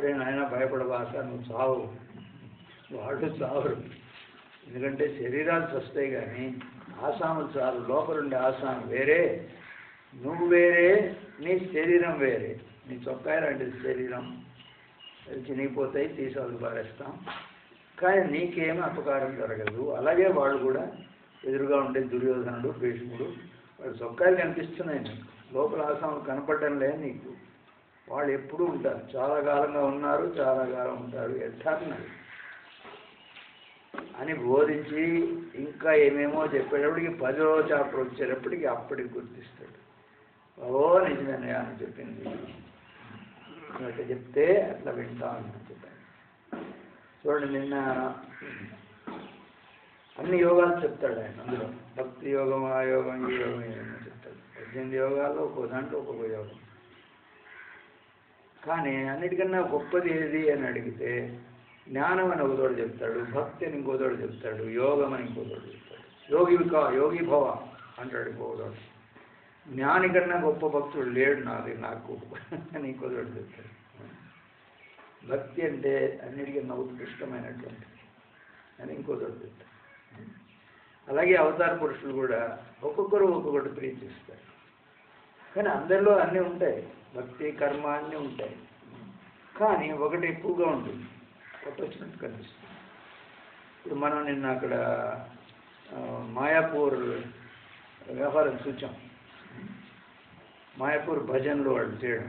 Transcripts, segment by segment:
ఒరే నాయన భయపడబాక నువ్వు చావు వాళ్ళు చావరు ఎందుకంటే శరీరాలు వస్తాయి కానీ ఆసాములు చాలు లోపలుండే ఆసాము వేరే నువ్వు వేరే నీ శరీరం వేరే నీ చొక్కాయ లాంటిది శరీరం అది చినిగిపోతాయి తీసి వాళ్ళు పారేస్తాం కానీ నీకేమీ అపకారం జరగదు అలాగే వాళ్ళు కూడా ఎదురుగా ఉండే దుర్యోధనుడు భీష్ముడు వాళ్ళు చొక్కాయలు కనిపిస్తున్నాయి నీకు లోపల ఆసాములు కనపడటం లేదు నీకు వాళ్ళు ఎప్పుడూ ఉంటారు చాలా కాలంగా ఉన్నారు చాలా కాలం ఉంటారు ఎట్టాన్నారు అని బోధించి ఇంకా ఏమేమో చెప్పేటప్పటికి పదో చాప్టర్ వచ్చేటప్పటికి అప్పటికి గుర్తిస్తాడు ఓ నిజమేనే అని చెప్పింది నువ్వు అట్లా చెప్తే అట్లా వింటాను అని చెప్పాను చూడండి నిన్న అన్ని యోగాలు చెప్తాడు ఆయన అందులో భక్తి యోగం ఆ యోగం ఈ యోగం ఏమో చెప్తాడు పద్దెనిమిది యోగాల్లో ఒక్కో దాంట్లో ఒక్కొక్క యోగం కానీ అన్నిటికన్నా గొప్పది ఏది అని అడిగితే జ్ఞానం అని ఒకతోడు చెప్తాడు భక్తి అని ఇంకోతోడు చెప్తాడు యోగం అని ఇంకోతోడు చెప్తాడు యోగి వికా యోగి భవ అంటాడు ఇంకోతోడు జ్ఞాని కన్నా గొప్ప భక్తుడు లేడు నాది నాకు అని ఇంకోతోడు చెప్తాడు భక్తి అంటే అన్నిటికన్నా ఉత్కృష్టమైనటువంటి అని ఇంకోతోడు చెప్తాడు అలాగే అవతార పురుషులు కూడా ఒక్కొక్కరు ఒక్కొక్కటి ప్రీతిస్తారు కానీ అందరిలో అన్నీ ఉంటాయి భక్తి కర్మ అన్నీ ఉంటాయి కానీ ఒకటి ఎక్కువగా ఉంటుంది కొట్టొచ్చినట్టు కనిపిస్తుంది ఇప్పుడు మనం నిన్న అక్కడ ఆ, మాయాపూర్ వ్యవహారం చూచాం మాయాపూర్ భజనలు వాళ్ళు చేయడం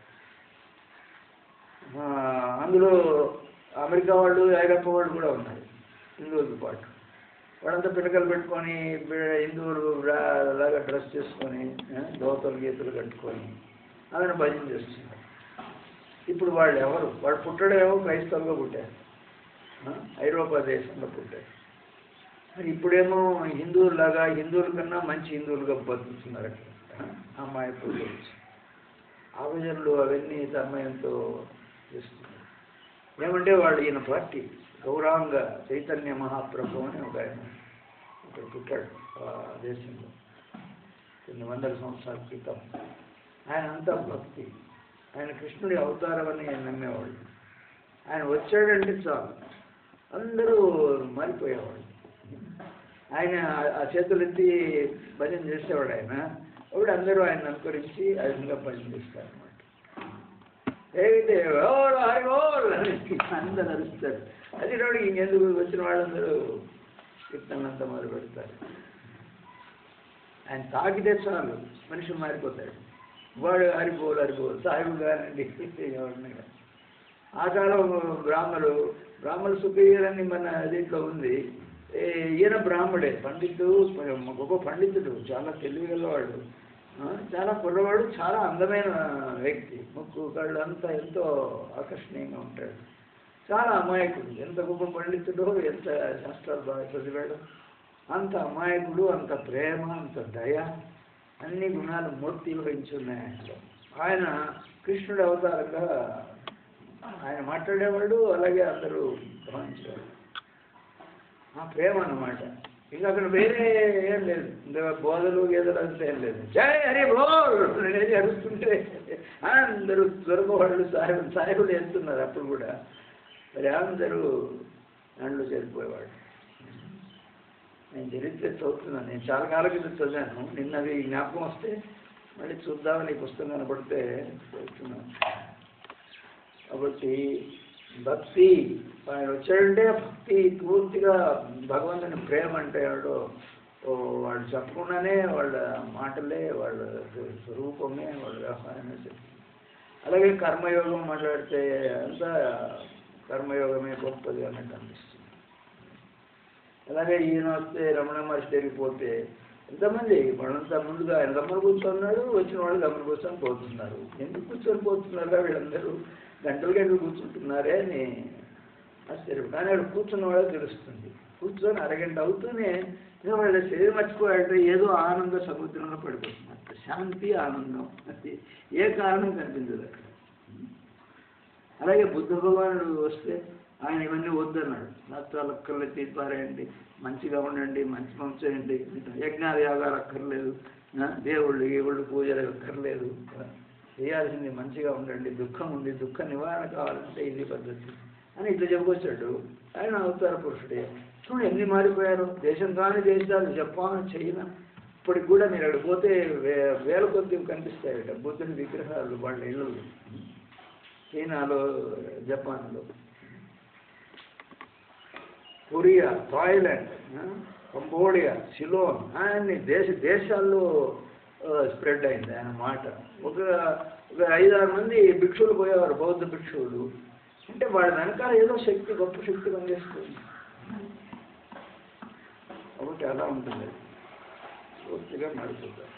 ఆ, అందులో అమెరికా వాళ్ళు ఐరోపా వాళ్ళు కూడా ఉన్నారు హిందువులతో పాటు వాళ్ళంతా పిలకలు పెట్టుకొని బి- హిందువులు రా- లాగా డ్రెస్ చేసుకొని ఆ, దోతలు గీతలు కట్టుకొని ఆమెను భజన చేస్తున్నారు ఇప్పుడు వాళ్ళు ఎవరు వాళ్ళు పుట్టడం ఏమో క్రైస్తవులుగా పుట్టారు ఆ, ఐరోపా దేశంలో పుట్టారు మరి ఇప్పుడేమో హిందువులాగా హిందువుల కన్నా మంచి హిందువులుగా బతుకుతున్నారు అక్కడ ఆ, అమ్మాయి పూజలు ఆ భజనలు అవన్నీ తన్మయంతో చేస్తున్నారు ఏమంటే వాళ్ళు ఈయన పార్టీ గౌరాంగ చైతన్య మహాప్రభు అని ఒక ఆయన ఇక్కడ పుట్టాడు ఆ దేశంలో కొన్ని వందల సంవత్సరాల క్రితం ఆయన అంతా భక్తి ఆయన కృష్ణుడి అవతారం అని ఆయన నమ్మేవాళ్ళు ఆయన వచ్చాడంటే చాలు అందరూ మారిపోయేవాళ్ళు ఆయన ఆ- ఆ చేతులు ఎత్తి భజన చేసేవాడు ఆయన అప్పుడు అందరూ ఆయన అనుకరించి ఆ విధంగా భజన చేస్తారు అనమాట ఏదైతే ఓల్ హరి ఓల్ అని అందరు అరుస్తారు అది వాడు ఇంకెందుకు వచ్చిన వాళ్ళందరూ కీర్తనంతా మొదలు పెడతారు ఆయన తాకితే చాలు మనిషి మారిపోతాడు వాడు హరిపోలు హరిపోలు సాయిబు గారండి ఎవరిని కానీ. ఆ కాలం బ్రాహ్మలు బ్రాహ్మణ సుఖీయులని మన దీంట్లో ఉంది ఏ, ఈయన బ్రాహ్మడే పండితుడు గొప్ప పండితుడు చాలా తెలివిగలవాడు ఆ, చాలా కుర్రవాడు చాలా అందమైన వ్యక్తి ముక్కు కళ్ళు అంతా ఎంతో ఆకర్షణీయంగా ఉంటాడు చాలా అమాయకుడు ఎంత గొప్ప పండితుడో ఎంత శాస్త్రాలు బాగా చదివాడు అంత అమాయకుడు అంత ప్రేమ అంత దయ అన్ని గుణాలు మూర్తి వహించి ఉన్నాయి ఆయనలో ఆయన కృష్ణుడి అవతారంగా ఆయన మాట్లాడేవాడు అలాగే అందరూ భావించేవాడు ఆ ప్రేమ అన్నమాట ఇంకా అక్కడ వేరే ఏం లేదు ఇంకా బోధలు గేదలు అంతా ఏం లేదు జై హరి బోల్ అనేది అరుస్తుంటే అందరూ దొరకవాళ్ళు సాయిబులు సాయిబులు వెళ్తున్నారు అప్పుడు కూడా మరి అందరూ దాంట్లో చేరిపోయేవాడు నేను చరిత్ర చదువుతున్నాను నేను చాలా కాలం క్రితం చదివాను నిన్నది జ్ఞాపకం వస్తే మళ్ళీ చూద్దామని ఈ పుస్తకం కనబడితే చదువుతున్నాను కాబట్టి భక్తి ఆయన వచ్చాడంటే భక్తి పూర్తిగా భగవంతుని ప్రేమ అంటే వాడు ఓ వాడు చెప్పకుండానే వాళ్ళ మాటలే వాళ్ళ స్వరూపమే వాళ్ళ వ్యవహారమే చెప్తుంది అలాగే కర్మయోగం మాట్లాడితే అంతా కర్మయోగమే గొప్పది అన్నట్టు అనిపిస్తుంది అలాగే ఈయన వస్తే రమణ మహర్షి దగ్గరికి పోతే ఎంతమంది వాళ్ళంతా ముందుగా ఆయన గమ్మని కూర్చున్నాడు వచ్చిన వాళ్ళు గమ్మని కూర్చొని పోతున్నారు ఎందుకు కూర్చొని పోతున్నారా వీళ్ళందరూ గంటలు గంటలు కూర్చుంటున్నారే అని ఆశ్చర్యం కానీ వాడు కూర్చున్న వాళ్ళకి తెలుస్తుంది కూర్చొని అరగంట అవుతూనే ఇక వాళ్ళ శరీరం మర్చిపోయాడంటే ఏదో ఆనంద సముద్రంలో పడిపోతున్నారు శాంతి ఆనందం అది ఏ కారణం కనిపించదు అక్కడ అలాగే బుద్ధ భగవానుడు వస్తే ఆయన ఇవన్నీ వద్దన్నాడు శాస్త్రాలు అక్కర్లేదు తీర్పారేయండి మంచిగా ఉండండి మంచి పని చేయండి యజ్ఞాలు యాగాలు అక్కర్లేదు ఆ, దేవుళ్ళు దేవుళ్ళు పూజలు అక్కర్లేదు చేయాల్సింది మంచిగా ఉండండి దుఃఖం ఉంది దుఃఖ నివారణ కావాలంటే ఇది పద్ధతి అని ఇట్లా చెప్పుకొచ్చాడు ఆయన అవతార పురుషుడే చూడండి ఎన్ని మారిపోయారు దేశం కాని దేశాలు జపాన్ చైనా ఇప్పటికి కూడా మీరు అక్కడ పోతే వే వేల కొద్ది కనిపిస్తాయట బుద్ధుని విగ్రహాలు వాళ్ళ ఇళ్ళు చైనాలో జపాన్లో కొరియా థాయిలాండ్ ఆ, కంబోడియా సిలోన్ అన్ని దేశ దేశాల్లో స్ప్రెడ్ అయింది ఆయన మాట ఒక ఒక ఐదారు మంది భిక్షువులు పోయేవారు బౌద్ధ భిక్షువులు అంటే వాళ్ళ వెనకాల ఏదో శక్తి గొప్ప శక్తి పనిచేస్తుంది ఒకటి అలా ఉంటుంది అది. పూర్తిగా మారిపోతారు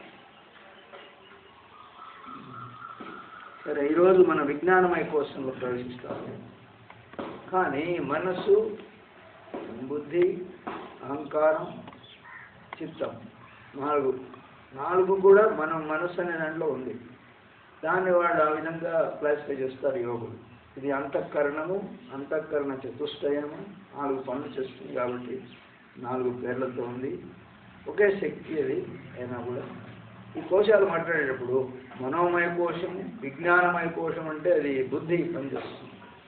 సరే ఈరోజు మన విజ్ఞానమయ కోశంలో ప్రవేశిస్తాము కానీ మనస్సు బుద్ధి అహంకారం చిత్తం నాలుగు నాలుగు కూడా మనం మనస్సు అనే దాంట్లో ఉంది దాన్ని వాళ్ళు ఆ విధంగా క్లాసిఫై చేస్తారు యోగులు ఇది అంతఃకరణము అంతఃకరణ చతుష్టయము నాలుగు పనులు చేస్తుంది కాబట్టి నాలుగు పేర్లతో ఉంది ఒకే శక్తి అది అయినా కూడా ఈ కోశాలు మాట్లాడేటప్పుడు మనోమయ కోశం విజ్ఞానమయ కోశం అంటే అది బుద్ధి పనిచేస్తుంది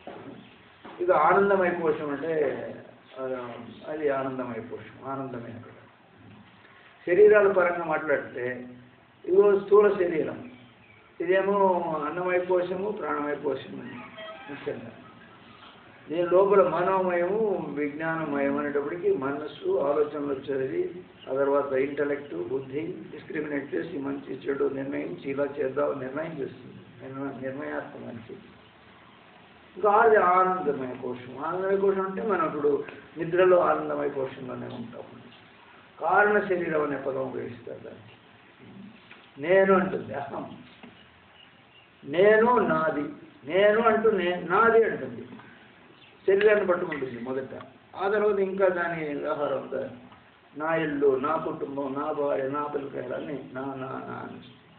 ఇక ఆనందమయ కోశం అంటే ఆ, అది ఆనందమయ కోశం ఆనందమే అక్కడ శరీరాల పరంగా మాట్లాడితే ఇదిగో స్థూల శరీరం ఇదేమో అన్నమయ కోశము ప్రాణమయ కోశము ముఖ్యంగా దీని లోపల మనోమయము విజ్ఞానమయం అనేటప్పటికి మనస్సు ఆలోచనలు వచ్చేది ఆ తర్వాత ఇంటలెక్ట్ బుద్ధి డిస్క్రిమినేట్ చేసి మంచి చెడు నిర్ణయించి ఇలా చేద్దాం నిర్ణయం చేస్తుంది నిర్ణ- నిర్ణయాత్మక మంచి ఇంకా అది ఆనందమయ కోశం ఆనందమయ కోశం అంటే మనం ఇప్పుడు నిద్రలో ఆనందమయ కోశంలోనే ఉంటాం కారణ శరీరం అనే పదం ఉపయోగిస్తారు దానికి నేను అంటుంది అహం నేను నాది నేను అంటూ నే నాది అంటుంది శరీరాన్ని పట్టుకుంటుంది మొదట ఆ తర్వాత ఇంకా దాని వ్యవహారం అంతా నా ఇల్లు నా కుటుంబం నా భార్య నా పిల్లకాయలన్నీ నా నా నా అని.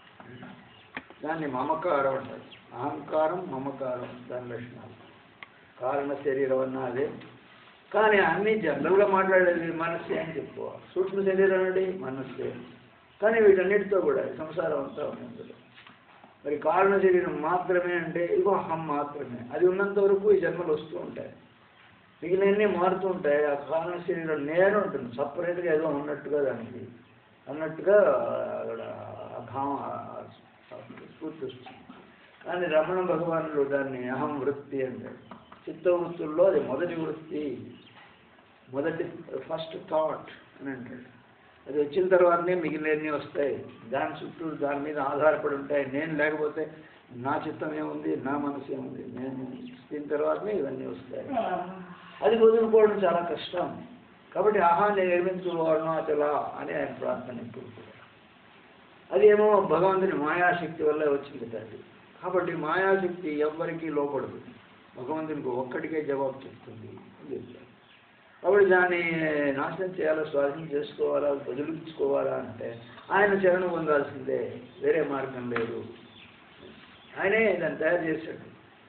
దాన్ని మమకారం అంటారు అహంకారం మమకారం దాని లక్షణాలు కారణ శరీరం అన్న అదే కానీ అన్ని జనరల్గా మాట్లాడేది మనస్సే అని చెప్పుకోవాలి సూక్ష్మ శరీరం అంటే మనస్సే కానీ వీటన్నిటితో కూడా ఈ సంసారం అంతా ఉంది అందులో మరి కారణ శరీరం మాత్రమే అంటే ఇగో అహం మాత్రమే అది ఉన్నంత వరకు ఈ జన్మలు వస్తూ ఉంటాయి మిగిలినన్నీ మారుతూ ఉంటాయి ఆ కారణ శరీరం నేను ఉంటుంది సపరేట్గా ఏదో ఉన్నట్టుగా దానికి అన్నట్టుగా అక్కడ ఆ భావం ఆ- ఆ స్ఫూర్తి వస్తుంది కానీ రమణ భగవానుడు దాన్ని అహం వృత్తి అంటాడు చిత్తవృత్తుల్లో అది మొదటి వృత్తి మొదటి ఫస్ట్ థాట్ అని అంటాడు అది వచ్చిన తర్వాతనే మిగిలినవన్నీ వస్తాయి దాని చుట్టూ దాని మీద ఆధారపడి ఉంటాయి నేను లేకపోతే నా చిత్తం ఏముంది నా మనసు ఏముంది నేను దీని తర్వాతనే ఇవన్నీ వస్తాయి అది వదులుకోవడం చాలా కష్టం కాబట్టి ఆహాన్ని నిర్మించుకోవడం అచలా అని ఆయన ప్రార్థన ఇప్పుడు కూడా. అది ఏమో భగవంతుని మాయాశక్తి వల్ల వచ్చింది అది కాబట్టి మాయాశక్తి ఎవ్వరికీ లోపడదు భగవంతునికి ఒక్కడికే జవాబు చెప్తుంది అని చెప్తారు కాబట్టి దాన్ని నాశనం చేయాలా స్వాధీనం చేసుకోవాలా వదిలించుకోవాలా అంటే ఆయన చరణం పొందాల్సిందే వేరే మార్గం లేదు ఆయనే దాన్ని తయారు చేశాడు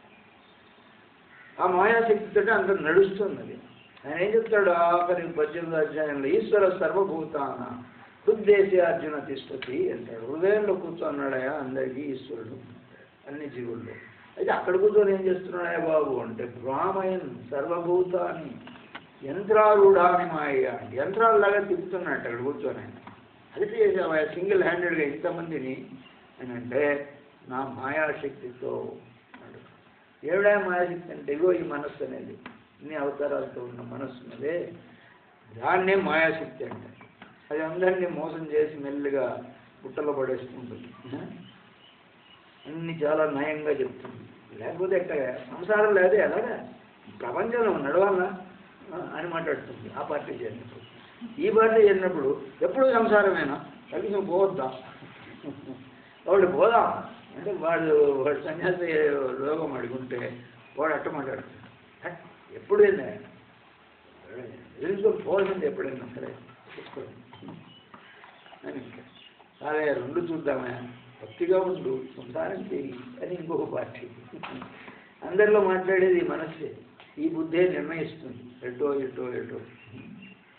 ఆ మాయాశక్తితో అంత నడుస్తుంది అది ఆయన ఏం చెప్తాడు ఆఖరి పద్దెనిమిది అధ్యాయంలో ఈశ్వర సర్వభూతాన హృద్దేశే అర్జున తిష్టతి అంటాడు హృదయంలో కూర్చున్నాడయా అందరికీ ఈశ్వరుడు అన్ని జీవుల్లో అయితే అక్కడ కూర్చొని ఏం చేస్తున్నాడయా బాబు అంటే భ్రామయన్ సర్వభూతాన్ని యంత్రారూఢాని మాయ యంత్రాలలాగా తిప్పుతున్నాడు అక్కడ కూర్చొని ఆయన అది చేసావా సింగిల్ హ్యాండెడ్గా ఇంతమందిని అని అంటే నా మాయాశక్తితో అన్నాడు. ఏమిడా మాయాశక్తి అంటే ఇగో ఈ మనస్సు అనేది ఇన్ని అవతారాలతో ఉన్న మనస్సు ఉన్నదే దాన్నే మాయాశక్తి అంటే అది అందరినీ మోసం చేసి మెల్లిగా పుట్టలో పడేస్తుంటుంది అన్ని చాలా నయంగా చెప్తుంది లేకపోతే ఎట్టగా సంసారం లేదే ఎలాగా ప్రపంచంలో నడవాలా ఆ, అని మాట్లాడుతుంది ఆ పార్టీ చేరినప్పుడు ఈ పార్టీ చేరినప్పుడు ఎప్పుడు సంసారమేనా కలిసి పోవద్దా వాడు పోదాం అంటే వాడు వాడు సన్యాసి రోగం అడుగుంటే వాడు అట్ట మాట్లాడుతాడు "హ, ఎప్పుడు ఏంది ఎదుర్కొని పోవాల్సింది ఎప్పుడైనా సరే చూసుకోండి అని ఇంకా అదే రెండు చూద్దామా భక్తిగా ఉండు సంసారం చేయి అని ఇంకొక పార్టీ అందరిలో మాట్లాడేది ఈ మనస్సే ఈ బుద్ధే నిర్ణయిస్తుంది ఎటో ఎటో ఎటో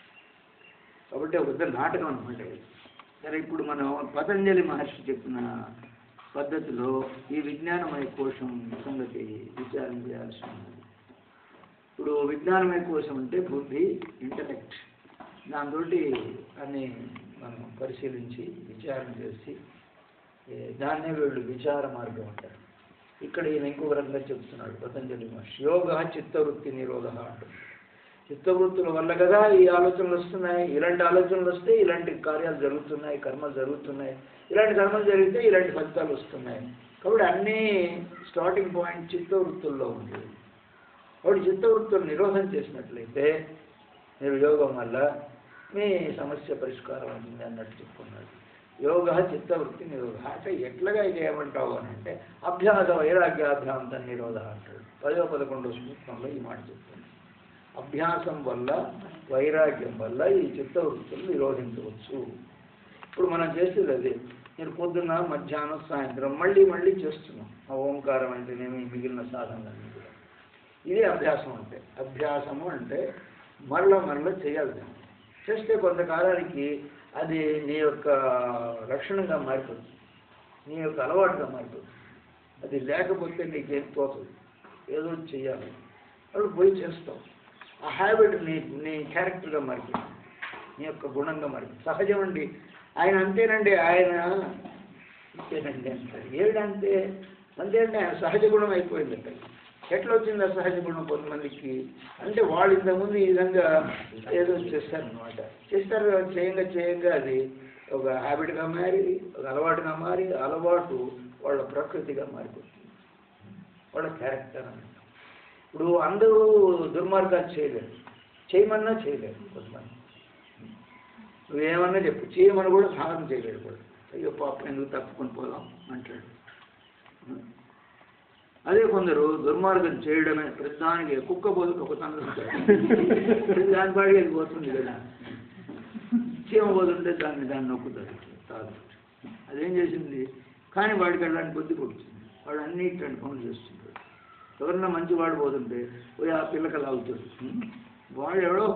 కాబట్టి ఒక పెద్ద నాటకం అనమాట ఇది సరే ఇప్పుడు మనం పతంజలి మహర్షి చెప్పిన పద్ధతిలో ఈ విజ్ఞానమయ కోశం సంగతి విచారం చేయాల్సి ఉంది ఇప్పుడు విజ్ఞానమయ కోశం అంటే బుద్ధి ఇంటలెక్ట్ దాంతో అన్ని మనం పరిశీలించి విచారణ చేసి ఏ, దాన్నే వీళ్ళు విచార మార్గం అంటారు ఇక్కడ ఈయన ఇంకొక రకంగా చెప్తున్నాడు పతంజలి మహర్షి యోగ చిత్తవృత్తి నిరోధ అంటారు చిత్తవృత్తుల వల్ల కదా ఈ ఆలోచనలు వస్తున్నాయి ఇలాంటి ఆలోచనలు వస్తే ఇలాంటి కార్యాలు జరుగుతున్నాయి కర్మలు జరుగుతున్నాయి ఇలాంటి కర్మలు జరిగితే ఇలాంటి ఫలితాలు వస్తున్నాయి కాబట్టి అన్నీ స్టార్టింగ్ పాయింట్ చిత్తవృత్తుల్లో ఉంది కాబట్టి చిత్తవృత్తులు నిరోధం చేసినట్లయితే మీరు యోగం వల్ల మీ సమస్య పరిష్కారం అవుతుంది అన్నట్టు చెప్పుకున్నాడు యోగ చిత్తవృత్తి నిరోధ అంటే ఎట్లాగా ఇది ఏమంటావు అని అంటే అభ్యాస వైరాగ్యాభ్యాంత నిరోధ అంటాడు పదో పదకొండో సూత్రంలో ఈ మాట చెప్తుంది అభ్యాసం వల్ల వైరాగ్యం వల్ల ఈ చిత్తవృత్తులు నిరోధించవచ్చు ఇప్పుడు మనం చేసేది అదే మీరు పొద్దున్న మధ్యాహ్నం సాయంత్రం మళ్ళీ మళ్ళీ చేస్తున్నాం ఆ ఓంకారం అంటేనేమి మిగిలిన సాధనలన్నీ కూడా ఇది అభ్యాసం అంటే అభ్యాసము అంటే మరల మరల చేయాలి దాన్ని. చేస్తే కొంతకాలానికి అది నీ యొక్క లక్షణంగా మారిపోతుంది నీ యొక్క అలవాటుగా మారిపోతుంది అది లేకపోతే నీకేం తోచదు ఏదో ఒకటి చెయ్యాలి అప్పుడు పోయి చేస్తావు ఆ హ్యాబిట్ నీ నీ క్యారెక్టర్గా మారిపోతుంది నీ యొక్క గుణంగా మారిపోతుంది సహజం అండి ఆయన అంతేనండి ఆయన అంతేనండి అంటారు ఏమిటంటే అంతే అంటే ఆయన సహజ గుణం అయిపోయిందంట ఎట్లా వచ్చింది ఆ సహజ గుణం కొంతమందికి అంటే వాళ్ళు ఇంతకుముందు ఈ విధంగా ఏదో చేస్తారనమాట చేస్తారు చేయంగా చేయంగా అది ఒక హ్యాబిట్గా మారి ఒక అలవాటుగా మారి అలవాటు వాళ్ళ ప్రకృతిగా మారిపోతుంది వాళ్ళ క్యారెక్టర్ అని ఇప్పుడు అందరూ దుర్మార్గాలు చేయలేరు చేయమన్నా చేయలేరు కొంతమంది నువ్వేమన్నా చెప్పు చేయమని కూడా సాధన చేయలేడు కూడా అయ్యో పాపం ఎందుకు తప్పుకొని పోదాం అంటాడు అదే కొందరు దుర్మార్గం చేయడమే ప్రతిదానికి కుక్క పోతుంది ఒక తన దాని పాడికి అది పోతుంది కదా చీమ పోతుంటే దాన్ని దాన్ని నొక్కుతాడు తాగు అదేం చేసింది కానీ వాడికి వెళ్ళడానికి బుద్ధి పుడుతుంది వాడు అన్ని ఇట్లాంటి పనులు చేస్తుంటాడు ఎవరన్నా మంచి వాడు పోతుంటే పోయి ఆ పిల్లక లాగుతాడు వాడు ఎవడో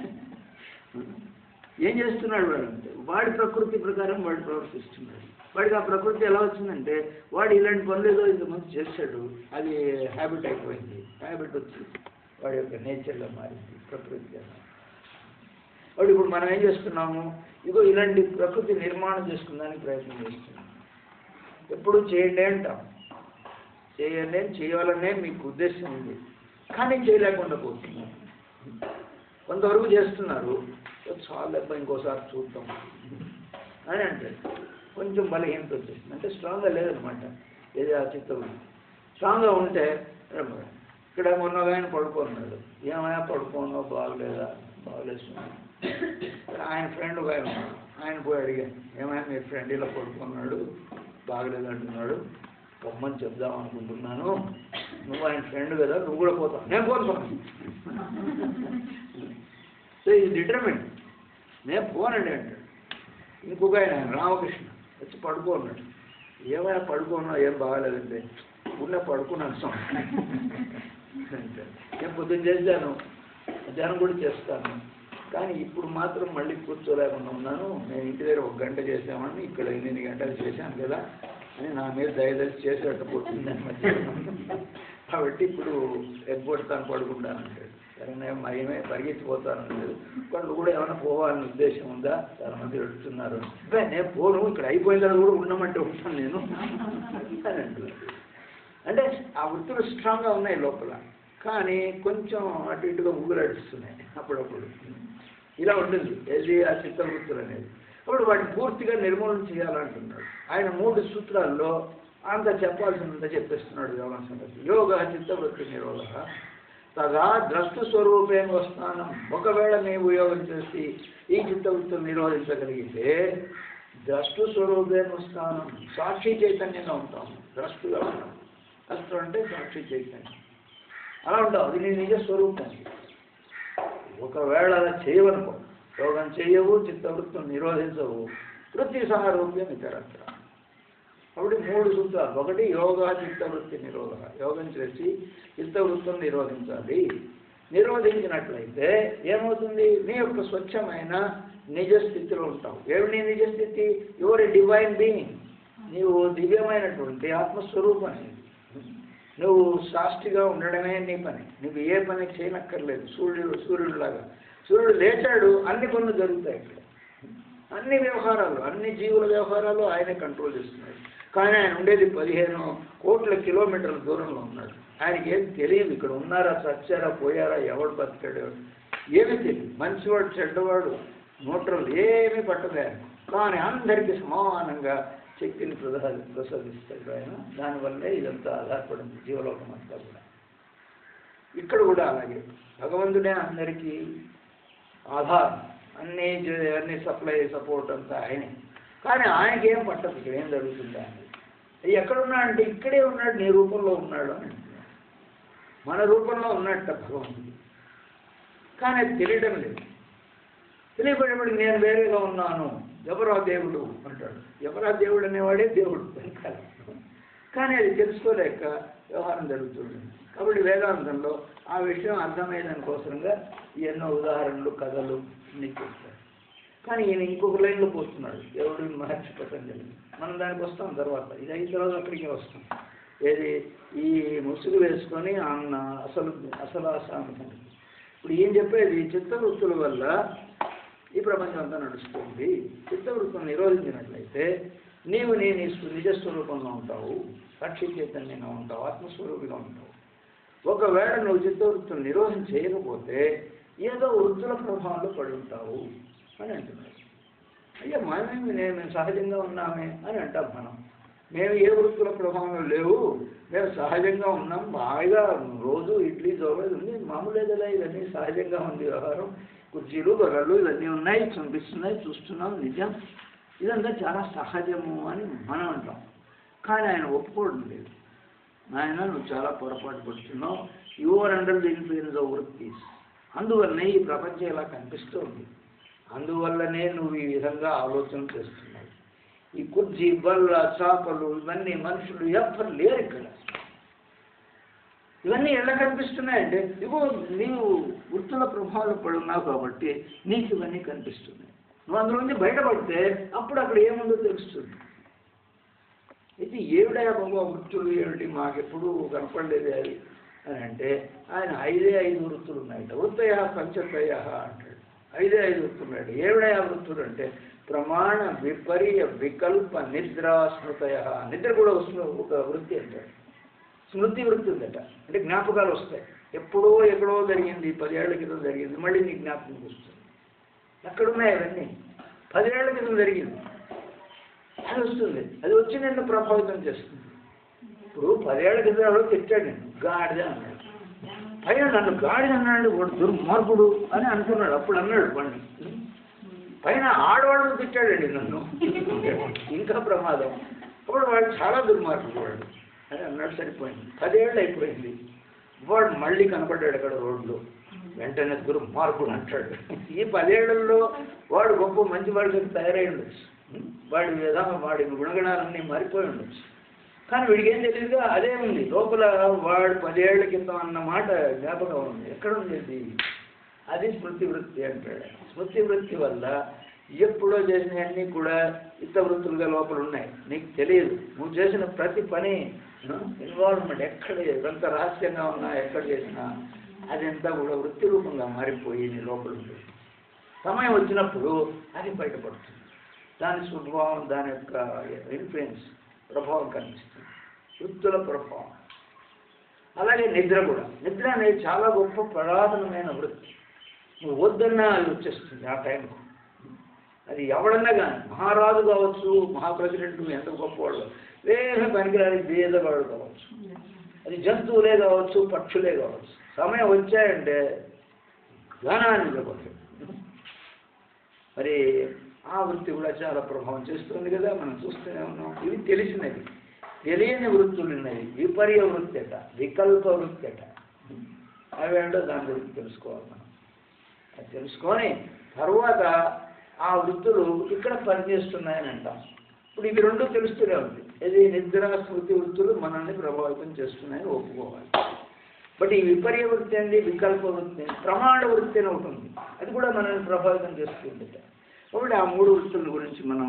ఏం చేస్తున్నాడు వాడు అంటే వాడి ప్రకృతి ప్రకారం వాడు ప్రవర్తిస్తున్నాడు వాడికి ఆ ప్రకృతి ఎలా వచ్చిందంటే వాడు ఇలాంటి పనులు ఏదో ఇంతకుముందు చేశాడు అది హ్యాబిట్ అయిపోయింది హ్యాబిట్ వచ్చి వాడి యొక్క నేచర్గా మారింది ప్రకృతిగా వాడు ఇప్పుడు మనం ఏం చేస్తున్నాము ఇగో ఇలాంటి ప్రకృతి నిర్మాణం చేసుకుందానికి ప్రయత్నం చేస్తున్నాం ఎప్పుడు చేయండి అంటాం చేయండి అని చేయాలనే మీకు ఉద్దేశం ఉంది కానీ చేయలేకుండా పోతున్నాం కొంతవరకు చేస్తున్నారు చాలా దెబ్బ ఇంకోసారి చూద్దాం అని అంటాడు కొంచెం బలహీనత వచ్చేసింది అంటే స్ట్రాంగ్గా లేదనమాట ఏది ఆ చిత్తం స్ట్రాంగ్గా ఉంటే ఇక్కడ మొన్న ఆయన పడుకున్నాడు ఏమైనా పడుకోనో బాగలేదా బాగలేదు స్వామి. ఆయన ఫ్రెండ్ ఒక ఆయన ఉన్నాడు. ఆయన పోయి అడిగాను ఏమైనా మీ ఫ్రెండ్ ఇలా పడుకున్నాడు బాగలేదు అంటున్నాడు రమ్మని చెప్దాం అనుకుంటున్నాను నువ్వు ఆయన ఫ్రెండ్ కదా నువ్వు కూడా పోతావు నేను పోను స్వామి సో ఇది డిటర్మెంట్ నేను పోనండి అంటాడు ఇంకొక ఆయన రామకృష్ణ వచ్చి పడుకో అన్నాడు ఏమైనా పడుకోనా ఏం బాగాలేదంటే ఉన్న పడుకున్నాను స్వామి అంటే నేను పొద్దున్న చేశాను మధ్యాహ్నం కూడా చేస్తాను కానీ ఇప్పుడు మాత్రం మళ్ళీ కూర్చోలేకుండా ఉన్నాను నేను ఇంటి దగ్గర ఒక గంట చేసామని ఇక్కడ ఎనిమిది గంటలు చేశాను కదా అని నా మీద దయదలిచి చేసేట్టు పోతుందని మధ్యాహ్నం కాబట్టి ఇప్పుడు ఎగ్గొడతాను పడుకుంటాను అంటాడు సరే నేను మయమే పరిగెత్తిపోతాను లేదు వాళ్ళు కూడా ఏమైనా పోవాలని ఉద్దేశం ఉందా చాలా మంది వెళ్తున్నారు "అబ్బే, నేను పోను ఇక్కడ అయిపోయిన తర్వాత కూడా ఉండమంటే ఉంటాను నేను అని అంటున్నారు అంటే ఆ వృత్తులు స్ట్రాంగ్గా ఉన్నాయి లోపల కానీ కొంచెం అటు ఇటుగా ఊగులాడిస్తున్నాయి అప్పుడప్పుడు ఇలా ఉంటుంది ఏది ఆ చిత్త వృత్తులు అనేది అప్పుడు వాటిని పూర్తిగా నిర్మూలన చేయాలంటున్నాడు ఆయన మూడు సూత్రాల్లో అంత చెప్పాల్సినంత చెప్పేస్తున్నాడు యోగ సంగతి యోగ చిత్తవృత్తి నిరోధ తగా ద్రష్టు స్వరూపేణ వస్తానం ఒకవేళ నీవు యోగం చేసి ఈ చిత్తవృత్తులు నిరోధించగలిగితే ద్రష్టు స్వరూపేణ వస్తానం సాక్షి చైతన్యంగా ఉంటాము ద్రష్టుగా ఉంటాం ద్రష్టు అంటే సాక్షి చైతన్యం అలా ఉంటావు అది నీ నిజ స్వరూపం ఒకవేళ అలా చేయవనుకో యోగం చేయవు చిత్తవృత్తం నిరోధించవు వృత్తి సారూప్యం ఇతరత్ర కాబట్టి మూడు సూత్రాలు ఒకటి యోగా చిత్తవృత్తి నిరోధ యోగం చేసి చిత్తవృత్తం నిరోధించాలి నిరోధించినట్లయితే ఏమవుతుంది నీ యొక్క స్వచ్ఛమైన నిజ స్థితిలో ఉంటావు ఏమి నీ నిజ స్థితి యువర్ డివైన్ బీయింగ్ నీవు దివ్యమైనటువంటి ఆత్మస్వరూపం నీది. నువ్వు సాష్టిగా ఉండడమే నీ పని నువ్వు ఏ పని చేయనక్కర్లేదు సూర్యుడు సూర్యుడిలాగా సూర్యుడు లేచాడు అన్ని పనులు జరుగుతాయి ఇక్కడ అన్ని వ్యవహారాలు అన్ని జీవుల వ్యవహారాలు ఆయనే కంట్రోల్ చేస్తున్నాడు కానీ ఆయన ఉండేది పదిహేను కోట్ల కిలోమీటర్ల దూరంలో ఉన్నాడు ఆయనకి ఏం తెలియదు ఇక్కడ ఉన్నారా చచ్చారా పోయారా ఎవడు బతికాడు ఏమీ తెలియదు మంచివాడు చెడ్డవాడు న్యూట్రల్ ఏమీ పట్టదు ఆయన కానీ అందరికీ సమానంగా శక్తిని ప్రసా ప్రసాదిస్తాడు ఆయన దానివల్లే ఇదంతా ఆధారపడింది జీవలోకం అంతా కూడా ఇక్కడ కూడా అలాగే భగవంతుడే అందరికీ ఆధారం అన్ని జ- అన్ని సప్లై సపోర్ట్ అంతా ఆయనే కానీ ఆయనకి ఏం పట్టదు ఇక్కడ ఏం జరుగుతుంది ఆయన ఎక్కడ ఉన్నాడంటే ఇక్కడే ఉన్నాడు నీ రూపంలో ఉన్నాడు అని అంటున్నాడు. మన రూపంలో ఉన్నట్ట భగవంతుడు కానీ అది తెలియడం లేదు తెలియబడేప్పుడు నేను వేరేగా ఉన్నాను ఎవరా దేవుడు అంటాడు ఎవరా దేవుడు అనేవాడే దేవుడు వెనకాల కానీ అది తెలుసుకోలేక వ్యవహారం జరుగుతుంది కాబట్టి వేదాంతంలో ఆ విషయం అర్థమయ్యేదాని కోసంగా ఎన్నో ఉదాహరణలు కథలు అన్ని చెప్తారు కానీ ఈయన ఇంకొక లైన్లో పోస్తున్నాడు ఎవడు మహర్షి పతంజలి మనం దానికి వస్తాం తర్వాత ఇది అయిన తర్వాత అక్కడికి వస్తాం ఏది ఈ ముసుగు వేసుకొని అన్న అసలు అసలు అసామి ఇప్పుడు ఏం చెప్పేది చిత్తవృత్తుల వల్ల ఈ ప్రపంచం అంతా నడుస్తుంది చిత్తవృత్తులను నిరోధించినట్లయితే నీవు నీ నీ స్వ- నిజస్వరూపంలో ఉంటావు సాక్షి చైతన్యంగా ఉంటావు ఆత్మస్వరూపిగా ఉంటావు ఒకవేళ నువ్వు చిత్తవృత్తులు నిరోధం చేయకపోతే ఏదో వృత్తుల ప్రభావంలో పడి ఉంటావు అని అంటున్నాడు అయ్యా మనమేమి నేను మేము సహజంగా ఉన్నామే అని అంటాం మనం మేము ఏ వృత్తుల ప్రభావంలో లేవు మేము సహజంగా ఉన్నాం బాగా రోజు ఇడ్లీ దోబది ఉంది మామూలే కదా ఇవన్నీ సహజంగా ఉంది వ్యవహారం కుర్చీలు గొర్రెలు ఇవన్నీ ఉన్నాయి కనిపిస్తున్నాయి చూస్తున్నాం నిజం ఇదంతా చాలా సహజము అని మనం అంటాం కానీ ఆయన ఒప్పుకోవడం లేదు నాయన నువ్వు చాలా పొరపాటు పడుతున్నావు your under the influence of వృత్తిస్ అందువల్లనే ఈ ప్రపంచం ఇలా కనిపిస్తుంది అందువల్లనే నువ్వు ఈ విధంగా ఆలోచన చేస్తున్నావు ఈ కుర్చీ బల్ల చాపలు ఇవన్నీ మనుషులు ఎవ్వరు లేరు ఇక్కడ ఇవన్నీ ఎలా కనిపిస్తున్నాయంటే ఇగో నీవు వృత్తుల ప్రభావాలు పడున్నావు కాబట్టి నీకు ఇవన్నీ కనిపిస్తున్నాయి నువ్వు అందులో నుంచి బయటపడితే అప్పుడు అక్కడ ఏముందో తెలుస్తుంది ఇది ఏమిటయా బాబా వృత్తులు ఏమిటి మాకెప్పుడు కనపడలేదు అది అని అంటే ఆయన ఐదే ఐదు వృత్తులు ఉన్నాయట వృత్తయ పంచత్రయ అంటాడు ఐదే ఐదు వృత్తులు ఉన్నాడు ఏమిడయా వృత్తులు అంటే ప్రమాణ విపర్య వికల్ప నిద్ర స్మృతయ నిద్ర కూడా వస్తుంది ఒక వృత్తి అంటాడు స్మృతి వృత్తి ఉందట అంటే జ్ఞాపకాలు వస్తాయి ఎప్పుడో ఎక్కడో జరిగింది పదేళ్ల క్రితం జరిగింది మళ్ళీ నీ జ్ఞాపకం వస్తుంది ఎక్కడున్నాయి అవన్నీ పదేళ్ల క్రితం జరిగింది అది వస్తుంది అది వచ్చి నిన్ను ప్రభావితం చేస్తుంది ఇప్పుడు పదేళ్ల క్రితం ఎవరో తిట్టాడు నేను గాడిద అన్నాడు పైన నన్ను గాడిద అన్నాడు వాడు దుర్మార్గుడు అని అనుకున్నాడు అప్పుడు అన్నాడు వాడిని పైన ఆడవాళ్ళను తిట్టాడండి నన్ను ఇంకా ప్రమాదం అప్పుడు వాడు చాలా దుర్మార్గుడు వాడు అని అన్నాడు సరిపోయింది పదేళ్ళు అయిపోయింది వాడు మళ్ళీ కనపడ్డాడు అక్కడ రోడ్లో వెంటనే దుర్మార్గుడు అంటాడు ఈ పదేళ్లలో వాడు గొప్ప మంచి వాడికి తయారై ఉండొచ్చు వాడి విధానం వాడి గుణగణాలన్నీ మారిపోయి ఉండొచ్చు కానీ వీడికి ఏం తెలియదుగా అదే ఉంది లోపల వాడు పదేళ్ల క్రితం అన్న మాట జ్ఞాపకం ఉంది ఎక్కడ ఉంది అది అది స్మృతి వృత్తి అంటాడు స్మృతి వృత్తి వల్ల ఎప్పుడో చేసినవన్నీ కూడా ఇత వృత్తులుగా లోపల ఉన్నాయి నీకు తెలియదు నువ్వు చేసిన ప్రతి పని ఇన్వాల్వ్మెంట్ ఎక్కడ ఎంత రహస్యంగా ఉన్నా ఎక్కడ చేసినా అదంతా కూడా వృత్తి రూపంగా మారిపోయి నీ లోపల ఉంటుంది సమయం వచ్చినప్పుడు అది బయటపడుతుంది దాని స్వభావం దాని యొక్క ఇన్ఫ్లుయెన్స్ ప్రభావం కనిపిస్తుంది వృత్తుల ప్రభావం అలాగే నిద్ర కూడా నిద్ర అనేది చాలా గొప్ప పురాతనమైన వృత్తి నువ్వు వద్దన్నా అది వచ్చేస్తుంది ఆ టైంకు అది ఎవడన్నా కానీ మహారాజు కావచ్చు మహాప్రెసిడెంట్ ఎంత గొప్పవాడు వేరే పనికిరాని బీదవాడు కావచ్చు అది జంతువులే కావచ్చు పక్షులే కావచ్చు సమయం వచ్చాయంటే ఘనాన్ని నిలబడతాడు మరి ఆ వృత్తి కూడా చాలా ప్రభావం చేస్తుంది కదా మనం చూస్తూనే ఉన్నాం ఇవి తెలిసినవి తెలియని వృత్తులు ఉన్నాయి విపర్య వృత్తి అట వికల్ప వృత్తి అట అవేంటో దాని గురించి తెలుసుకోవాలి మనం అది తెలుసుకొని తర్వాత ఆ వృత్తులు ఇక్కడ పనిచేస్తున్నాయని అంటాం ఇప్పుడు ఇవి రెండు తెలుస్తూనే ఉంది ఇది నిద్ర స్మృతి వృత్తులు మనల్ని ప్రభావితం చేస్తున్నాయని ఒప్పుకోవాలి బట్ ఈ విపర్య వృత్తి అండి వికల్ప వృత్తి అండి ప్రమాణ వృత్తి అని ఒకటి ఉంది అది కూడా మనల్ని ప్రభావితం చేస్తుంది కాబట్టి ఆ మూడు వృత్తుల గురించి మనం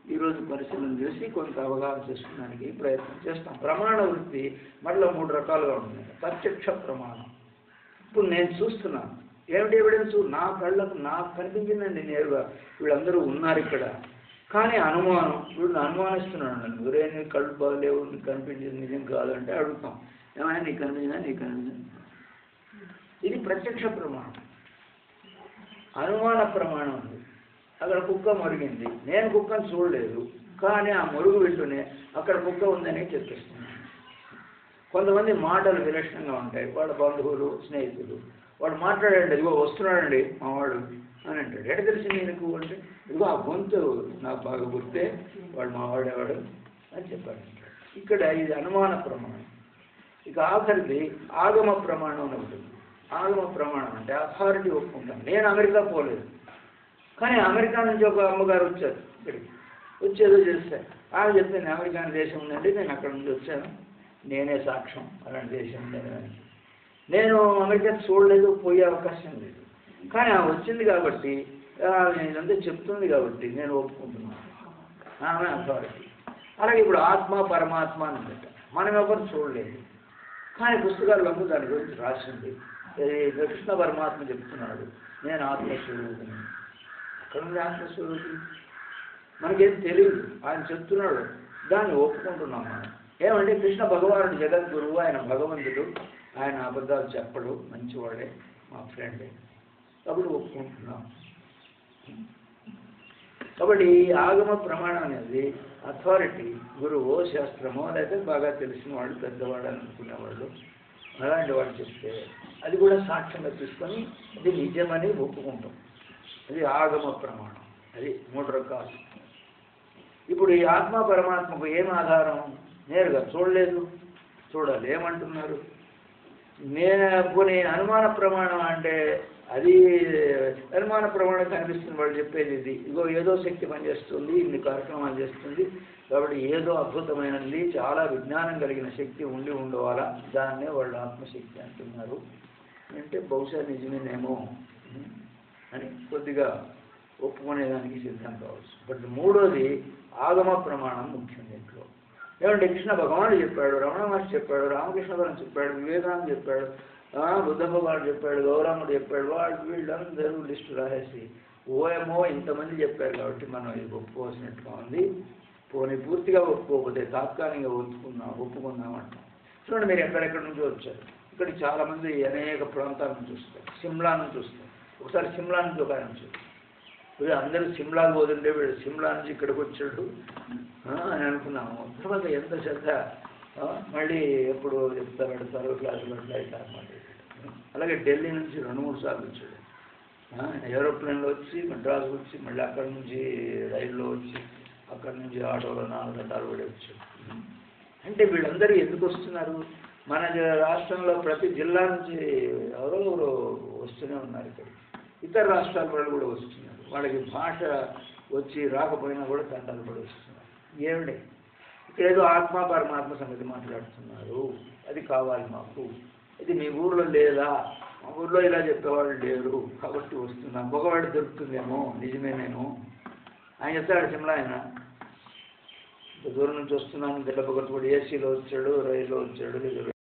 ఈరోజు పరిశీలన చేసి కొంత అవగాహన చేసుకోవడానికి ప్రయత్నం చేస్తాం ప్రమాణ వృత్తి మళ్ళీ మూడు రకాలుగా ఉంటుంది ప్రత్యక్ష ప్రమాణం ఇప్పుడు నేను చూస్తున్నాను ఏమిటి ఎవిడెన్స్ నా కళ్ళకు నాకు కనిపించిందండి నేరుగా వీళ్ళందరూ ఉన్నారు ఇక్కడ కానీ అనుమానం వీళ్ళు అనుమానిస్తున్నాడు నన్ను ఒరే నీ కళ్ళు బాగలేవు నీకు కనిపించింది నిజం కాదంటే అడుగుతాం ఏమైనా నీకు కనిపించిందా నీకు కనిపించింది ఇది ప్రత్యక్ష ప్రమాణం అనుమాన ప్రమాణం ఉంది అక్కడ కుక్క మరిగింది నేను కుక్కను చూడలేదు కానీ ఆ మురుగు వింటూనే అక్కడ కుక్క ఉందని చెప్పేస్తున్నాను కొంతమంది మాటలు విలక్షణంగా ఉంటాయి వాళ్ళ బంధువులు స్నేహితులు వాడు మాట్లాడండి ఇదిగో వస్తున్నాడండి మా వాడు అని అంటాడు ఎక్కడ తెలిసింది నీకు అంటే ఇదిగో ఆ గొంతు నాకు బాగా గుర్తే వాడు మా వాడేవాడు అని చెప్పాడు ఇక్కడ ఇది అనుమాన ప్రమాణం ఇక ఆఖరిది ఆగమ ప్రమాణం అని ఉంటుంది ఆగమ ప్రమాణం అంటే అథారిటీ ఒప్పుకుంటాను నేను అమెరికా పోలేదు కానీ అమెరికా నుంచి ఒక అమ్మగారు వచ్చారు ఇక్కడికి వచ్చి ఏదో చేస్తారు ఆమె చెప్పింది అమెరికా అనే దేశం ఉందండి నేను అక్కడ నుంచి వచ్చాను నేనే సాక్ష్యం అలాంటి దేశం ఉందని అని. నేను అమెరికా చూడలేదు పోయే అవకాశం లేదు కానీ ఆమె వచ్చింది కాబట్టి ఆమె ఇదంతా చెప్తుంది కాబట్టి నేను ఒప్పుకుంటున్నాను ఆమె అథారిటీ అలాగే ఇప్పుడు ఆత్మ పరమాత్మ అని పెట్ట మనం ఎవరు చూడలేదు కానీ పుస్తకాల్లో దాని గురించి రాసింది ఇది కృష్ణ పరమాత్మ చెప్తున్నాడు నేను ఆత్మస్వరూపిని అక్కడ ఉంది ఆత్మస్వరూపి మనకేం తెలియదు ఆయన చెప్తున్నాడు దాన్ని ఒప్పుకుంటున్నాం మనం ఏమంటే కృష్ణ భగవానుడు జగద్గురువు ఆయన భగవంతుడు ఆయన అబద్ధాలు చెప్పడు మంచివాడే మా ఫ్రెండే కాబట్టి ఒప్పుకుంటున్నాం కాబట్టి ఈ ఆగమ ప్రమాణం అనేది అథారిటీ గురువు శాస్త్రమో లేదా బాగా తెలిసిన వాళ్ళు పెద్దవాడు అని అనుకునేవాళ్ళు అలాంటి వాళ్ళు చెప్తే అది కూడా సాక్ష్యంగా తీసుకొని అది నిజమని ఒప్పుకుంటాం అది ఆగమ ప్రమాణం అది మూడు రకాలు ఇప్పుడు ఈ ఆత్మ పరమాత్మకు ఏం ఆధారం నేరుగా చూడలేదు చూడాలి ఏమంటున్నారు నేను పోనీ అనుమాన ప్రమాణం అంటే అది అనుమాన ప్రమాణం కనిపిస్తుంది వాళ్ళు చెప్పేది ఇది ఇగో ఏదో శక్తి పనిచేస్తుంది ఇన్ని కార్యక్రమాలు చేస్తుంది కాబట్టి ఏదో అద్భుతమైనది చాలా విజ్ఞానం కలిగిన శక్తి ఉండి ఉండవాలా దాన్నే వాళ్ళు ఆత్మశక్తి అంటున్నారు అంటే బహుశా నిజమేనేమో అని కొద్దిగా ఒప్పుకునేదానికి సిద్ధం కావచ్చు బట్ మూడోది ఆగమ ప్రమాణం ముఖ్యం దీంట్లో ఏమంటే కృష్ణ భగవానుడు చెప్పాడు రమణ మహర్షి చెప్పాడు రామకృష్ణ పరం చెప్పాడు వివేకానంద చెప్పాడు ఆ, బుద్ధ భగవానుడు చెప్పాడు గౌరముడు చెప్పాడు వాడు వీళ్ళందరూ లిస్టు రాసేసి ఓఎమో ఇంతమంది చెప్పారు కాబట్టి మనం ఇది ఒప్పుకోవాల్సినట్టుగా ఉంది పోనీ పూర్తిగా ఒప్పుకోకపోతే తాత్కాలికంగా ఒప్పుకుందాం ఒప్పుకుందాం అంటాం చూడండి మీరు ఎక్కడెక్కడి నుంచి వచ్చారు ఇక్కడికి చాలామంది అనేక ప్రాంతాల నుంచి వస్తారు సిమ్లా నుంచి వస్తారు ఒకసారి సిమ్లా నుంచి ఒక ఆయన వచ్చాడు వీళ్ళు అందరూ సిమ్లాకు పోతుంటే వీడు సిమ్లా నుంచి ఇక్కడికి వచ్చాడు ఆ, అని అనుకున్నాము తర్వాత ఎంత శ్రద్ధ ఆ, మళ్ళీ ఎప్పుడు చెప్తారు పెడతారు క్లాసులు అట్లా ఇట్లా అన్నమాట అలాగే ఢిల్లీ నుంచి రెండు మూడు సార్లు వచ్చాడు ఆ, ఏరోప్లేన్లో వచ్చి మద్రాసు వచ్చి మళ్ళీ అక్కడ నుంచి రైల్లో వచ్చి అక్కడ నుంచి ఆటోలో నాలుగు గంటలు కూడా వచ్చాడు అంటే వీళ్ళందరూ ఎందుకు వస్తున్నారు మన జ- రాష్ట్రంలో ప్రతి జిల్లా నుంచి ఎవరెవరు వస్తూనే ఉన్నారు ఇక్కడ ఇతర రాష్ట్రాల వాళ్ళు కూడా వస్తున్నారు వాళ్ళకి భాష వచ్చి రాకపోయినా కూడా తంటాలు పడి వస్తున్నారు ఏమిటి ఇక్కడ ఏదో ఆత్మ పరమాత్మ సంగతి మాట్లాడుతున్నారు అది కావాలి మాకు ఇది మీ ఊర్లో లేదా మా ఊర్లో ఇలా చెప్పేవాళ్ళు లేరు కాబట్టి వస్తున్నాం మగవాడు దొరుకుతుందేమో నిజమేనేమో ఆయన చెప్తాడు సిమ్లా ఆయన ఇంత దూరం నుంచి వస్తున్నాను దెబ్బ కొట్టుబడి ఏసీలో వచ్చాడు రైల్లో వచ్చాడు లేదా